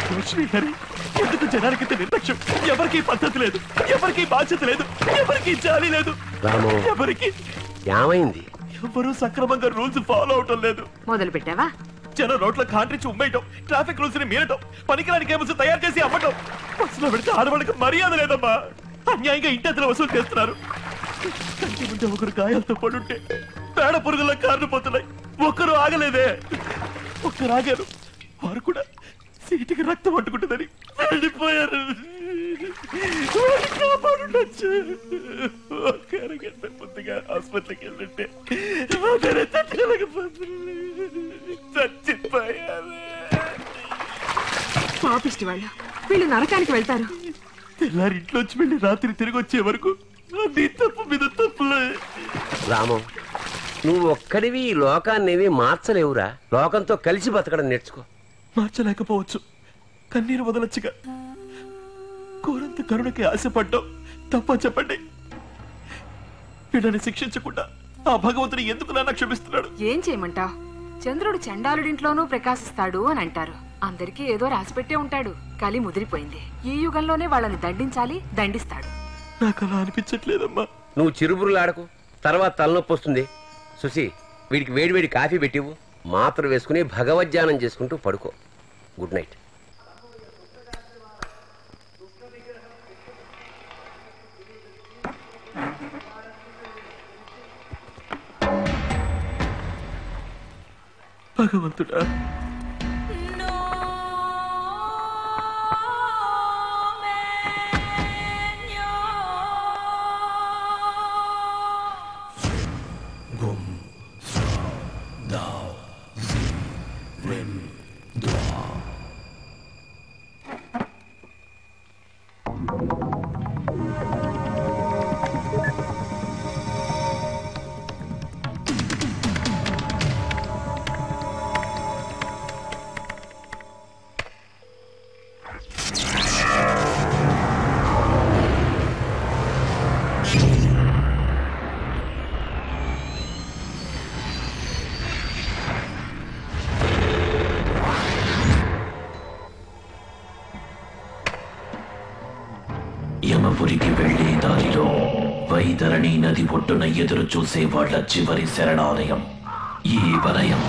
లక్ష్మి గారి ఎందుకు జనానికి ఇంత నిర్లక్ష్యం ఎవరికి పద్ధతి లేదు ఎవరికి బాధ్యత లేదు ఎవరికి జాలి లేదు రాము ఎవరికి ఏమైంది ఎవరు సక్రమంగా రూల్స్ ఫాలో అవటం లేదు మొదలు పెట్టావా జనం రోడ్ల కాంట్రించి ఉమ్మేయటం ట్రాఫిక్ రూల్స్ ని మీరటం పనికిరాని కేబుల్స్ తయారు చేసి అమ్మటం బస్సులో పెడితే ఆడవాళ్ళకి మర్యాద లేదమ్మా అన్యాయంగా ఇంటెంతలు వసూలు చేస్తున్నారు కంటి ముందే ఒకరు గాయాలతో పడుంటే పేడ పురుగుల కారణం పోతున్నాయి ఒక్కరు ఆగలేదే ఒక్కరు ఆగారు వారు కూడా సీటుకి రక్తం పట్టుకుంటుందని వెళ్ళిపోయారు వారిని కాపాడుండొచ్చు ఒక్క అరగంట ముందుగా హాస్పిటల్కి వెళ్ళుంటే అతనే తట్టుకోలేకపోతుంది చచ్చిపోయారు పాపిష్టి వాళ్ళు వీళ్ళు నరకానికి వెళ్తారు తెల్లారి ఇంట్లోంచి వెళ్ళి రాత్రి తిరిగి వచ్చే వరకు నీ తప్పు మీద తప్పులే రాము నువ్వు ఒక్కడివి ఈ లోకాన్నేవి మార్చలేవురా లోకంతో కలిసి బతకడం నేర్చుకో మార్చలేకపోవచ్చు కన్నీరు వదలొచ్చుగా కోరంత కరుణకి ఆశపడ్డాం తప్ప చెప్పండి వీళ్ళని శిక్షించకుండా ఆ భగవంతుని ఎందుకు నాన్న క్షమిస్తున్నాడు ఏం చేయమంటావ్ చంద్రుడు చండాలుడింట్లోనూ ప్రకాశిస్తాడు అని అంటారు అందరికీ ఏదో రాసిపెట్టే ఉంటాడు కలి ముదిరిపోయింది ఈ యుగంలోనే వాళ్ళని దండించాలి దండిస్తాడు నాకు అలా అనిపించట్లేదమ్మా నువ్వు చిరుబురులాడకు తర్వాత తలనొప్పి వస్తుంది సుసి వీడికి వేడివేడి కాఫీ పెట్టివు మాత్ర వేసుకుని భగవద్ధ్యానం చేసుకుంటూ పడుకో గుడ్ నైట్ భగవంతుడా యమపురికి వెళ్లే దారిలో వైతరణి నది ఒడ్డున ఎదురు చూసే వాళ్ళ చివరి శరణాలయం ఈ వలయం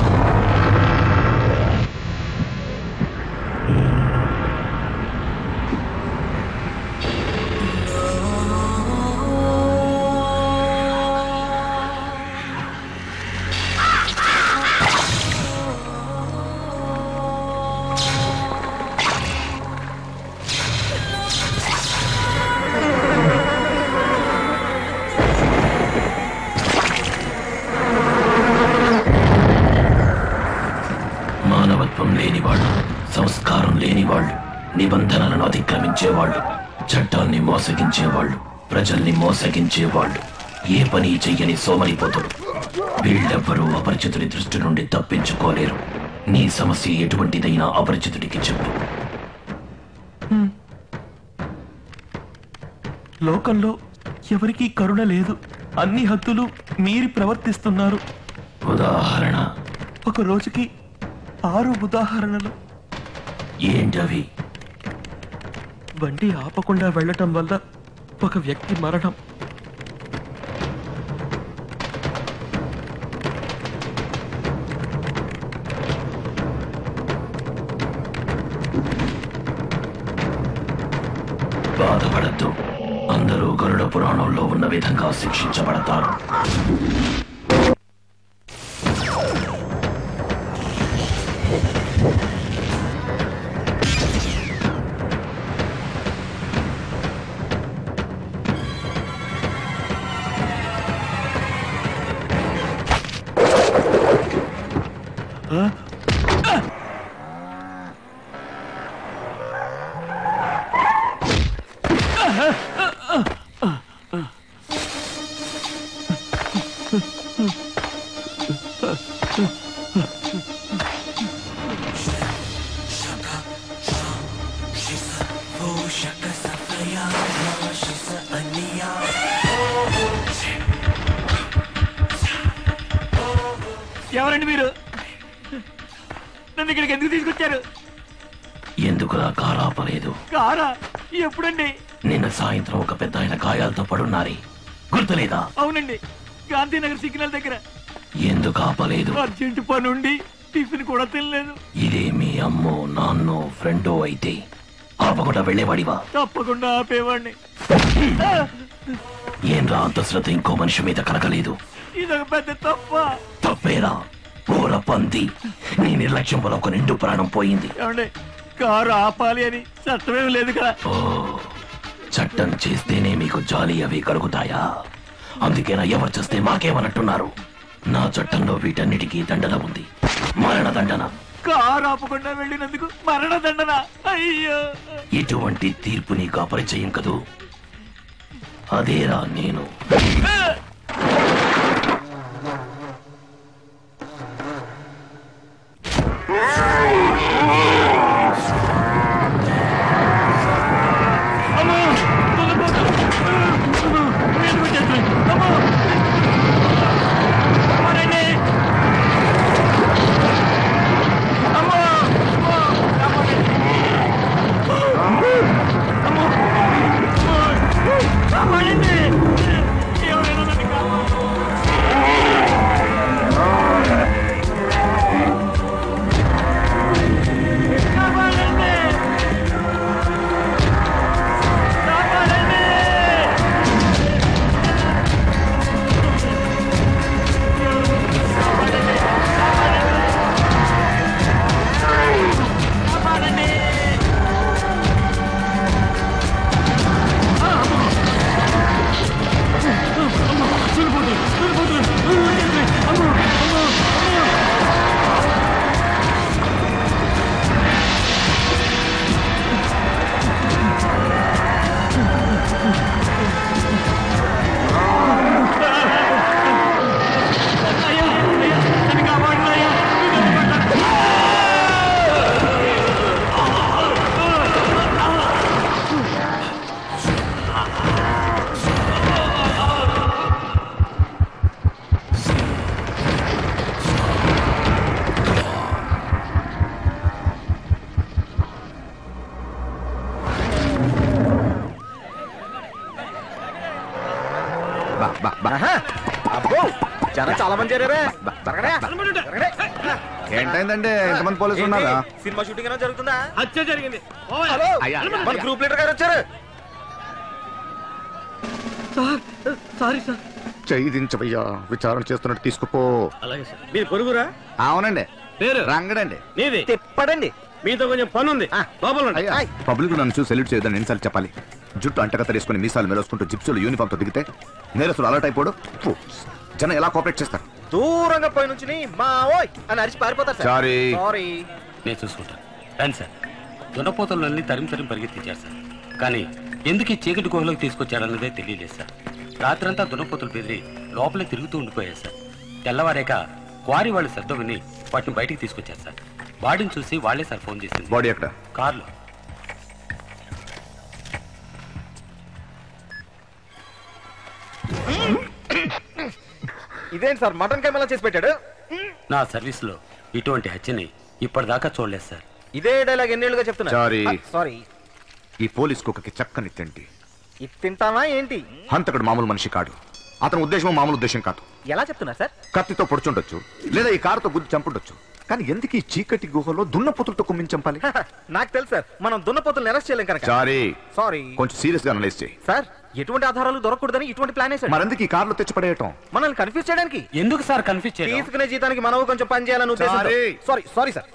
మానవత్వం లేనివాళ్ళు సంస్కారం లేనివాళ్ళు నిబంధనలను అతిక్రమించేవాళ్ళు చట్టాన్ని మోసగించేవాళ్ళు ప్రజల్ని మోసగించేవాళ్ళు ఏ పని చెయ్యని సోమరిపోతుడు వీళ్ళెవ్వరూ అపరిచితుడి దృష్టి నుండి తప్పించుకోలేరు నీ సమస్య ఎటువంటిదైనా అపరిచితుడికి చెప్పు లోకంలో ఎవరికీ కరుణ లేదు అన్ని హద్దులు మీరి ప్రవర్తిస్తున్నారు ఉదాహరణ ఒక రోజుకి ఆరు ఉదాహరణలు ఏంటవి బండి ఆపకుండా వెళ్ళటం వల్ల ఒక వ్యక్తి మరణం బాధపడద్దు అందరూ గరుడ పురాణంలో ఉన్న విధంగా శిక్షించబడతారు ఎవరండి మీరు నన్ను ఇక్కడికి ఎందుకు తీసుకొచ్చారు ఎందుకురా కారు ఆపలేదు కారా ఎప్పుడండి నిన్న సాయంత్రం ఒక పెద్ద ఆయన గాయాలతో పడున్నారే గుర్తులేదా అవునండి గాంధీనగర్ సిగ్నల్ దగ్గర ఎందుకు ఆపలేదు అర్జెంట్ పని ఉండి టిఫిన్ కూడా తినలేదు ఇదే మీ అమ్మో నాన్నో ఫ్రెండో అయితే ఆపకుండా వెళ్ళేవాడివా తప్పకుండా ఆపేవాడిని ఏం రా అంత శ్రద్ధ ఇంకో మనిషి మీద కనకలేదు ఇదొక పెద్ద తప్ప తప్పేరా ఘోర పంది నీ నిర్లక్ష్యం వల్ల ఒక నిండు ప్రాణం పోయింది ఏమండి కారు ఆపాలి అని చట్టమేం లేదు కదా ఓ చట్టం చేస్తేనే మీకు జాలి అవి కలుగుతాయా అందుకేనా ఎవరు చేస్తే మాకేమన్నట్టున్నారు నా చట్టంలో వీటన్నిటికీ దండన ఉంది మరణ దండన కారు ఆపకుండా వెళ్ళినందుకు మరణ దండన అయ్యో ఇటువంటి తీర్పు నీకు అపరిచయం కదూ అదేరా నేను అమ్మో తొలగిపోతా. అమ్మో, ఎందుకు వచ్చేస్తున్నాయి? అమ్మో. అమ్మోనండి. అమ్మో, అమ్మో, అమ్మోనండి. అమ్మో, అమ్మో, అమ్మోనండి. ఎవరైనా నన్ను కాపాడండి. కాపాడండి. కాపాడండి. కాపాడండి. అయ్యా, అయ్యా, నన్ను కాపాడండి అయ్యా. నన్ను కాపాడండి. అబ్బో జనం చాలా మంది చేరారే ఏంటైందంటే ఎంతమంది పోలీసులు ఉన్నారా సినిమా షూటింగ్ ఏమైనా జరుగుతుందా హత్య జరిగింది హలో అయ్యా, అయ్యా, మన అయ్యా. గ్రూప్ లీడర్ గారు వచ్చారు సార్ సారీ సార్ చెయ్యి దించవయ్యా విచారణ చేస్తున్నట్టు తీసుకుపో అలాగే సార్ మీరు పొరుగురా అవునండి పేరు రంగడండి నీది తిప్పడండి మీతో కొంచెం పని ఉంది లోపల ఉండండి. అయ్యా పబ్లిక్ నన్ను చూసి సెల్యూట్ చేయదని ఎన్నిసార్లు చెప్పాలి జుట్టు అంటకత్త వేసుకుని మీసాలు మెరసుకుంటూ జిప్సులు యూనిఫామ్ తో దిగితే నేరస్తులు అలర్ట్ అయిపోడు ఫు, జనం ఎలా కోఆపరేట్ చేస్తారు దూరంగా పోయి నుంచి మా ఓయ్ అని అరిచి పారిపోతారు సార్ సారీ సారీ నేను చూసుకుంటాను రండి సార్ దున్నపోతలన్నీ తరిమి తరిమి పరిగెత్తించారు సార్ కానీ ఎందుకు ఈ చీకటి గుహలోకి తీసుకొచ్చాడన్నదే తెలియలేదు సార్ రాత్రంతా దున్నపోతులు బెదిరి లోపలే తిరుగుతూ ఉండిపోయారు సార్ తెల్లవారాక క్వారీ వాళ్ళు శబ్దం విని వాటిని బయటికి తీసుకొచ్చారు సార్ వాడిని చూసి వాళ్ళే సార్ ఫోన్ చేసింది బాడీ ఎక్కడ కార్లో ఇదేంటి సార్ మటన్ కెమెలా చేసి పెట్టాడు నా సర్వీస్లో ఇటువంటి హత్యని ఇప్పటిదాకా చూడలేదు సార్ ఇదే డైలాగ్ ఎన్నేళ్ళుగా చెప్తున్నా Sorry. సారీ ఈ పోలీస్ కుక్కకి చక్కని తింటి ఇది తింటానా ఏంటి హంతకుడు మామూలు మనిషి కాడు అతని ఉద్దేశం మామూలు ఉద్దేశం కాదు ఎలా చెప్తున్నారు సార్ కత్తితో పొడుచుండొచ్చు లేదా ఈ కారుతో గుద్ది చంపుండొచ్చు కానీ ఎందుకు ఈ చీకటి గుహలో దున్నపోతులతో కుమ్మించి చంపాలి నాకు తెలుసు సార్ మనం దున్నపోతులను అరెస్ట్ చేయలేం కనుక సారీ సారీ కొంచెం సీరియస్ గా అనలైజ్ చేయి సార్ ఎటువంటి ఆధారాలు దొరకకూడదని ఇటువంటి ప్లాన్ వేసాడు మరెందుకు ఈ కారులో తెచ్చి పడేయటం మనల్ని కన్ఫ్యూజ్ చేయడానికి ఎందుకు సార్ కన్ఫ్యూజ్ చేయడం తీసుకునే జీతానికి మనం కొంచెం పని చేయాలని ఉద్దేశం Sorry. సారీ సారీ సార్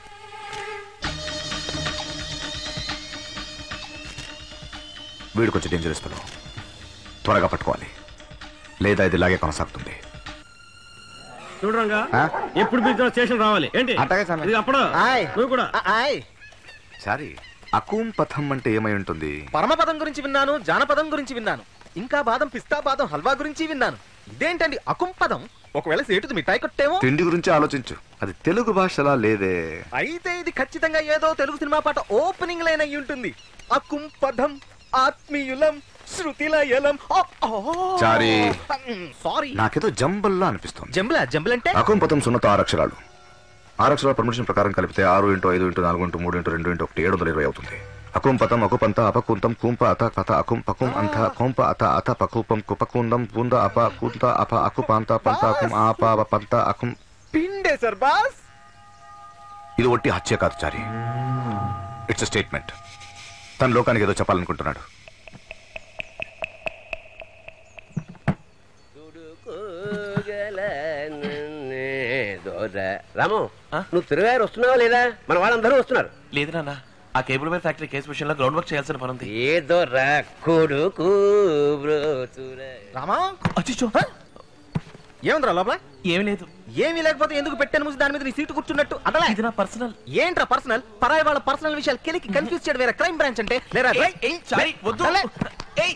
వీడు కొంచెం డేంజరస్ ఫెలో త్వరగా పట్టుకోవాలి లేదా ఇది ఇలాగే కొనసాగుతుంది చూడరంగా ఆ? ఎప్పుడు పిలిచినా స్టేషన్ రావాలి ఏంటి అట్టాగే స్వామి. ఇది అప్పుడు ఆయ్. నువ్వు కూడా ఆ, ఆయ్ సారీ అకూం పథం అంటే ఏమై ఉంటుంది పరమపదం గురించి విన్నాను జానపదం గురించి విన్నాను ఇంకా బాదం పిస్తా బాదం హల్వా గురించి విన్నాను ఇదేంటండి అకుంపదం ఒకవేళ సేటుది మిఠాయి కొట్టేమో తిండి గురించి ఆలోచించు అది తెలుగు భాషలా లేదే అయితే ఇది ఖచ్చితంగా ఏదో తెలుగు సినిమా పాట ఓపెనింగ్ లైన్ అయి ఉంటుంది అకుంపదం ఆత్మీయులం శృతిలయలం చారీ. సారీ నాకేదో జంబల్లా అనిపిస్తుంది జంబులా జంబుల్ అంటే అకూం పథం సున్నత ఆరు అక్షరాలు ఆరు అక్షరాల పర్మిషన్ ప్రకారం కలిపితే ఆరు ఇంటూ ఐదు ఇంటూ నాలుగు ఇంటూ మూడు ఇంటూ రెండు ఇంటూ ఒకటి ఏడు వందల ఇరవై అవుతుంది అకుం పతం అకుపంత అపకుంతం కుంప అత కథ అకుం పకుం అంత కొంప అత అత పకుపం కుపకుందం పూంద అప కుంత అప అకుపాంత పంత అకుం ఆప అప పంత అకుం పిండే సార్ బాస్ ఇది ఒట్టి హత్య కాదు చారి ఇట్స్ స్టేట్మెంట్ తన లోకానికి ఏదో చెప్పాలనుకుంటున్నాడు రాము నువ్వు తిరగారు వస్తున్నావా లేదా మన వాళ్ళందరూ వస్తున్నారు లేదు నాన్న ఆ కేబుల్ వైర్ ఫ్యాక్టరీ కేసు విషయంలో గ్రౌండ్ వర్క్ చేయాల్సిన పని ఉంది ఏదో రా కొడుకు బ్రోతురా. రామా అచ్చిచ్చో ఏముందిరా లోపల ఏమీ లేదు ఏమీ లేకపోతే ఎందుకు పెట్టాను మూసి దాని మీద నీ సీటు కూర్చున్నట్టు అదలా ఇది నా పర్సనల్ ఏంట్రా పర్సనల్ పరాయి వాళ్ళ పర్సనల్ విషయాలు కెలికి కన్ఫ్యూజ్ చేయడం వేరే క్రైమ్ బ్రాంచ్ అంటే లేరా చారి వద్దు అదలే. ఏయ్.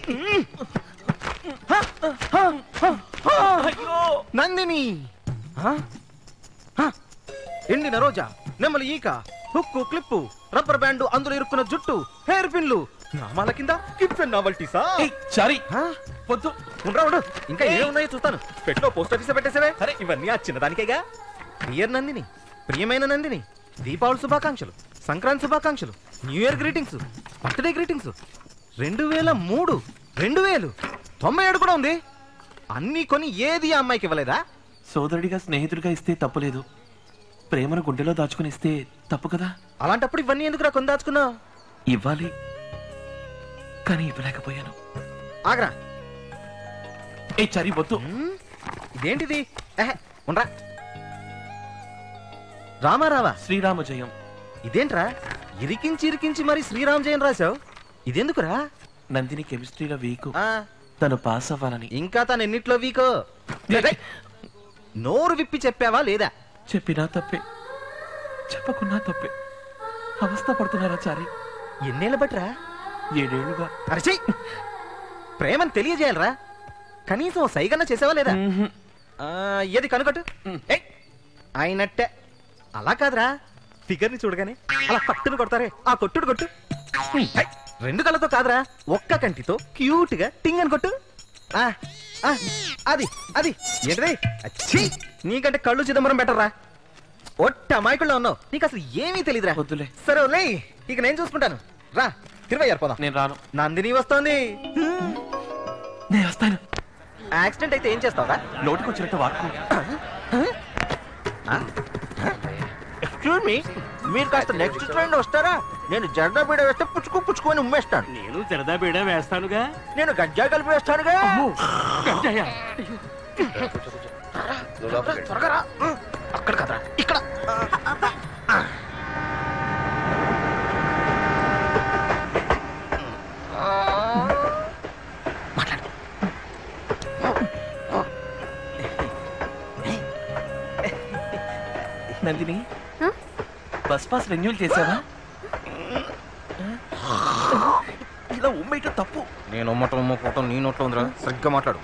అయ్యో నందిని హ? హ? ఎండిన రోజా నెమ్మలి ఈక హుక్కు క్లిప్పు రబ్బర్ బ్యాండ్ అందులో ఇరుక్కున్న జుట్టు హెయిర్ పిన్లు నామాల కింద గిఫ్ట్ నావల్టీసా ఏయ్, చారి వద్దు ఉండరా ఉండు ఇంకా ఏమున్నాయో చూస్తాను పెట్లో పోస్ట్ ఆఫీస్ పెట్టేసేవే అరే ఇవన్నీ ఆ చిన్నదానికేగా డియర్ నందిని ప్రియమైన నందిని దీపావళి శుభాకాంక్షలు సంక్రాంతి శుభాకాంక్షలు new year greetings birthday greetings రెండు వేల మూడు రెండు వేలు తొంభై ఏడు కూడా ఉంది అన్ని కొని ఏది ఆ అమ్మాయికి ఇవ్వలేదా సోదరుడిగా స్నేహితుడిగా ఇస్తే తప్పులేదు ప్రేమను గుండెలో దాచుకుని ఇస్తే తప్పు కదా అలాంటప్పుడు ఇవన్నీ ఎందుకు కొని దాచుకున్నావు ఇవ్వాలి కానీ ఇవ్వలేకపోయాను ఆగరా ఏ చరి వద్దు హ్మ్? ఇదేంటిది ఎహె, ఉండ్రా రామారావా శ్రీరామ జయం ఇదేంట్రా ఇరికించి ఇరికించి మరి శ్రీరామ్ జయం రాశావు ఇదెందుకురా నందిని కెమిస్ట్రీలో వీక్ ఆ, తను పాస్ అవ్వాలని ఇంకా తను ఎన్నిట్లో వీకో రేయ్, నోరు విప్పి చెప్పావా లేదా చెప్పినా తప్పే చెప్పకున్నా తప్పే అవస్థ పడుతున్నారా చారి ఎన్నేళ్ళ బట్రా ఏడేళ్లుగా అరచి ప్రేమను తెలియజేయాలరా కనీసం ఓ సైగన్న చేసావా లేదా ఆ, ఏది కనుకట్టు ఏయ్, అయినట్టే అలా కాదురా ఫిగర్ ని చూడగానే అలా పట్టును కొడతారే ఆ కొట్టుడు కొట్టు ఏయ్, రెండు కళ్ళతో కాదురా ఒక్క కంటితో క్యూట్ గా టింగ్ అని కొట్టు ఆ, ఆ, అది అది ఏంటిది అచ్చి నీకంటే కళ్ళు చిదంబరం బెటర్రా ఒట్ట అమాయకుల్లో ఉన్నావు నీకు అసలు ఏమీ తెలియదురా వద్దులే. సరే వదిలేయ్. ఇక నేను చూసుకుంటాను రా తిరువయ్యారు పోదాం నేను రాను నందిని వస్తోంది నేను వస్తాను యాక్సిడెంట్ అయితే ఏం చేస్తావా నోటికి వచ్చినట్టు వాడుకో ఎక్స్క్యూజ్ మీ మీరు కాస్త నెక్స్ట్ ట్రైన్ వస్తారా నేను జెండా బీడ వేస్తే పుచ్చుకు పుచ్చుకొని ఉమ్మేస్తాను నేను జరదా బీడ వేస్తానుగా నేను గంజా కలిపి వేస్తానుగా నువ్వు లోపలికి వెళ్ళు. త్వరగా రా అక్కడ కదరా ఇక్కడ నందిని బస్ పాస్ రెన్యూల్ చేసావా ఇలా ఉమ్మేయటం తప్పు నేను ఉమ్మటం ఉమ్మకోవటం నీ నోట్లో ఉందిరా సరిగ్గా మాట్లాడు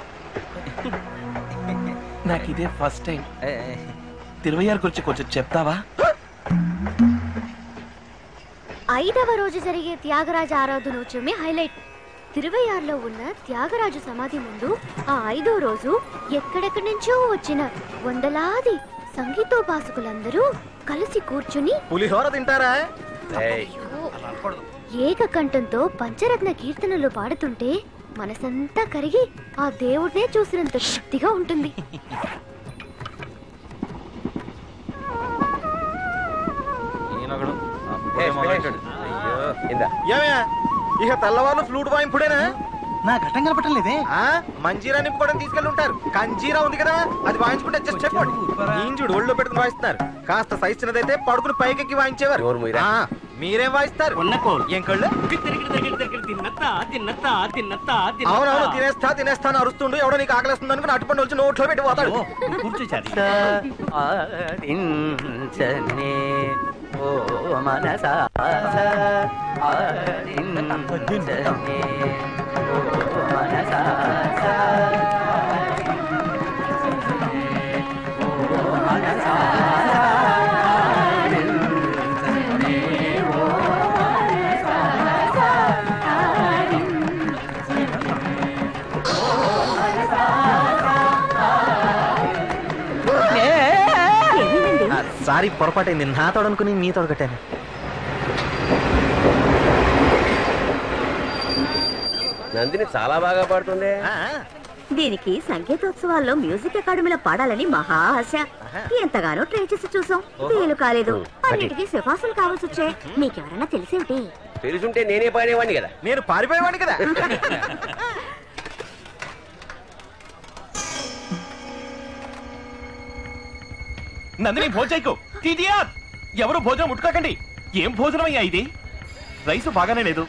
నాకు ఇదే ఫస్ట్ టైం తిరువయ్యారు గురించి కొంచెం చెప్తావా ఐదవ రోజు జరిగే త్యాగరాజ ఆరాధనోత్సవమే హైలైట్ తిరువయ్యారులో ఉన్న త్యాగరాజు సమాధి ముందు ఆ ఐదో రోజు ఎక్కడెక్కడి నుంచో వచ్చిన వందలాది సంగీతోపాసకులందరూ కలిసి కూర్చుని పులిహోర తింటారా ఏయ్, ఏకకంఠంతో పంచరత్న కీర్తనలు పాడుతుంటే మనసంతా కరిగి ఆ దేవుడినే చూసినంత శక్తిగా ఉంటుంది ఏయ్, అయ్యో, ఇందా ఏమయ్యా ఇక తెల్లవాళ్ళు ఫ్లూట్ వాయింపుడేనా నా ఘట్టం కనపడటం లేదే ఆ మంజీరా నింపుకోవడం తీసుకెళ్ళి ఉంటారు కంజీరా ఉంది కదా అది వాయించుకుంటే జస్ట్ చెప్పండి ఇంజుడు ఒళ్ళో పెట్టుకుని వాయిస్తున్నారు కాస్త సైజ్ చిన్నదైతే పడుకుని పైకెక్కి వాయించేవారు నోరు మూయరా. ఆ, మీరేం వాయిస్తారు ఉన్నకోల్. ఏం కళ్ళు తిరిగి దగ్గర దగ్గర తిన్నత్తా తిన్నత్తా తిన్నత్తా అవునవును తినేస్తా తినేస్తా అని అరుస్తుండు ఎవడో నీకు ఆకలిస్తుంది అనుకుని అటుపండి వచ్చి నోట్లో పెట్టి పోతాడు కూర్చోచారి ఆడించనే ఓ మనసా ఆడించనే ఓ మనసా సారీ పొరపాటైంది నా తోడనుకుని నీ తోడు కట్టాను నందిని చాలా బాగా పాడుతుంది దీనికి సంగీతోత్సవాల్లో మ్యూజిక్ అకాడమీలో పాడాలని మహా ఆశ ఎంతగానో ట్రై చేసి చూసాం వీలు కాలేదు అన్నిటికీ సిఫార్సులు కావాల్సి వచ్చాయి నీకెవరన్నా తెలిసేమిటి తెలుసుంటే నేనే పాడేవాడిని కదా నేను పారిపోయేవాడిని కదా నందిని భోజైకు టీటీఆర్ ఎవరు భోజనం ముట్టుకోకండి ఏం భోజనం అయ్యా ఇది రైసు బాగానే లేదు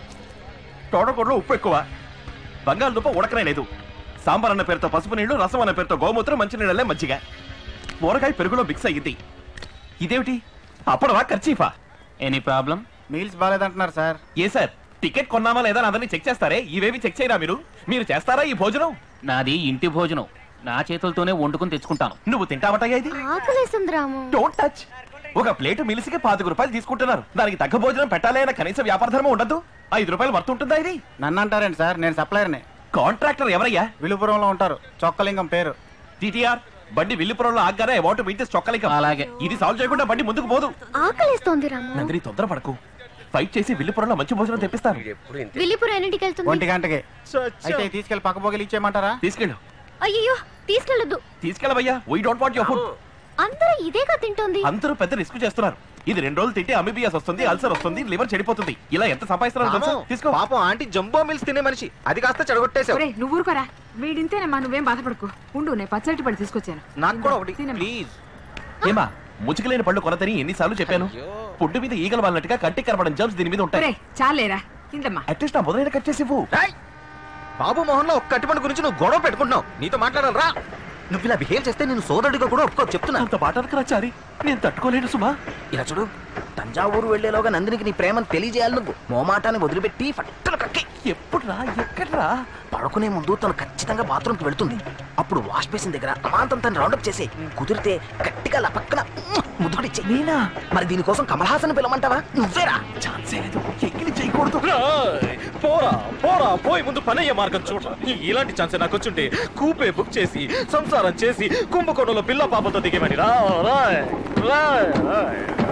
తోటకూరలో ఉప్పు ఎక్కువ బంగాళదుంప ఉడకనే లేదు సాంబార్ అన్న పేరుతో పసుపు నీళ్లు రసం అన్న పేరుతో గోమూత్రం మంచినీళ్ళే మజ్జిగ ఊరగాయ పెరుగులో మిక్స్ అయ్యింది ఇదేమిటి అప్పడవా ఖర్చీఫా ఎనీ ప్రాబ్లం మీల్స్ బాగాలేదంటున్నారు సార్ ఏ సార్ టికెట్ కొన్నామా లేదా అని అందరినీ చెక్ చేస్తారే ఇవేవి చెక్ చేయరా మీరు మీరు చేస్తారా ఈ భోజనం నాది ఇంటి భోజనం నా చేతులతోనే వండుకుని తెచ్చుకుంటాను నువ్వు తింటావటయ్యా ఇది ఆకలేస్తుంది రాము డోంట్ టచ్ ఒక ప్లేట్ మిలిసికి పాతిక రూపాయలు తీసుకుంటున్నారు దానికి తగ్గ భోజనం పెట్టాలి అన్న కనీస వ్యాపార ధర్మం ఉండదు ఐదు రూపాయలు వర్త్ ఉంటుందా ఇది నన్ను అంటారండి సార్ నేను సప్లయర్ని కాంట్రాక్టర్ ఎవరయ్యా విలుపురంలో ఉంటారు చొక్కలింగం పేరు టీటీఆర్ బండి విల్లుపురంలో ఆగ్గానే అబౌట్ మీట్ చొక్కలిక అలాగే. ఇది సాల్వ్ చేయకుండా బండి ముందుకు పోదు ఆకలేస్తోంది రాము నందిని తొందరపడకు ఫైట్ చేసి విల్లుపురంలో మంచి భోజనం తెప్పిస్తాను ఎప్పుడు ఇంతే విల్లిపురం ఎన్నింటికి వెళ్తుంది ఒంటి గంటకి అయితే తీసుకెళ్లి పక్క పోగలి ఇచ్చేయమంటారా తీసుకెళ్ళు అయ్యో తీసుకెళ్ళదు తీసుకెళ్ళవయ్యా why don't want your food అందరూ ఇదేగా తింటోంది అందరూ పెద్ద రిస్క్ చేస్తున్నారు ఇది రెండు రోజులు తింటే అమీబియాస్ వస్తుంది అల్సర్ వస్తుంది లివర్ చెడిపోతుంది ఇలా ఎంత సంపాదిస్తున్నారో తెలుసా రాము, తీసుకో పాపం ఆంటీ జంబో మిల్స్ తినే మనిషి అది కాస్త చెడగొట్టేశావు ఒరేయ్ నువ్వు ఊరుకోరా వీడింతేనమ్మా నువ్వేం బాధపడకు ఉండు నేను పచ్చడి పడి తీసుకొచ్చాను నాకు కూడా ఒకటి తినమ్మా. ప్లీజ్ ఏమా ముచ్చుకులేని పళ్ళు కొనతని ఎన్నిసార్లు చెప్పాను పుడ్డు మీద ఈగలు వాళ్ళనట్టుగా కంటికి కనబడని జర్మ్స్ దీని మీద ఉంటాయి ఒరేయ్ చాలేరా తిందమ్మా అట్లీస్ట్ నా మొదలైన కట్ చేసి ఇవ్వు రాయ్ బాబు మోహన్ లో ఒక్క కట్టిపండు గురించి నువ్వు గొడవ పెట్టుకుంటున్నావు నీతో మాట్లాడాలి రా నువ్వు ఇలా బిహేవ్ చేస్తే నేను సోదరుడిగా కూడా ఒప్పుకో చెప్తున్నా అంత మాట చారి నేను తట్టుకోలేను సుమా ఇలా చూడు తంజావూరు వెళ్లేలోగా నందినికి నీ ప్రేమను తెలియజేయాలి నువ్వు మోమాటాన్ని వదిలిపెట్టి ఫట్టున కక్కి ఎప్పుడురా ఎక్కడ్రా పడుకునే ముందు తను ఖచ్చితంగా బాత్రూమ్కి వెళ్తుంది అప్పుడు వాష్ బేసిన్ దగ్గర అమాంతం తను రౌండప్ చేసి కుదిరితే గట్టిగా అలా పక్కన ముద్దుకుడిచ్చే నేనా మరి దీనికోసం కమల్ హాసన్ పిలవమంటావా నువ్వేరా ఛాన్సే లేదు ఎక్కిలి చేయకూడదు పోరా పోరా పోయి ముందు పనయ్యే మార్గం చూడ ఇలాంటి ఛాన్స్ నాకు వచ్చుంటే కూపే బుక్ చేసి సంసారం చేసి కుంభకోణంలో పిల్ల పాపతో దిగేమని రా రా, రా, రా.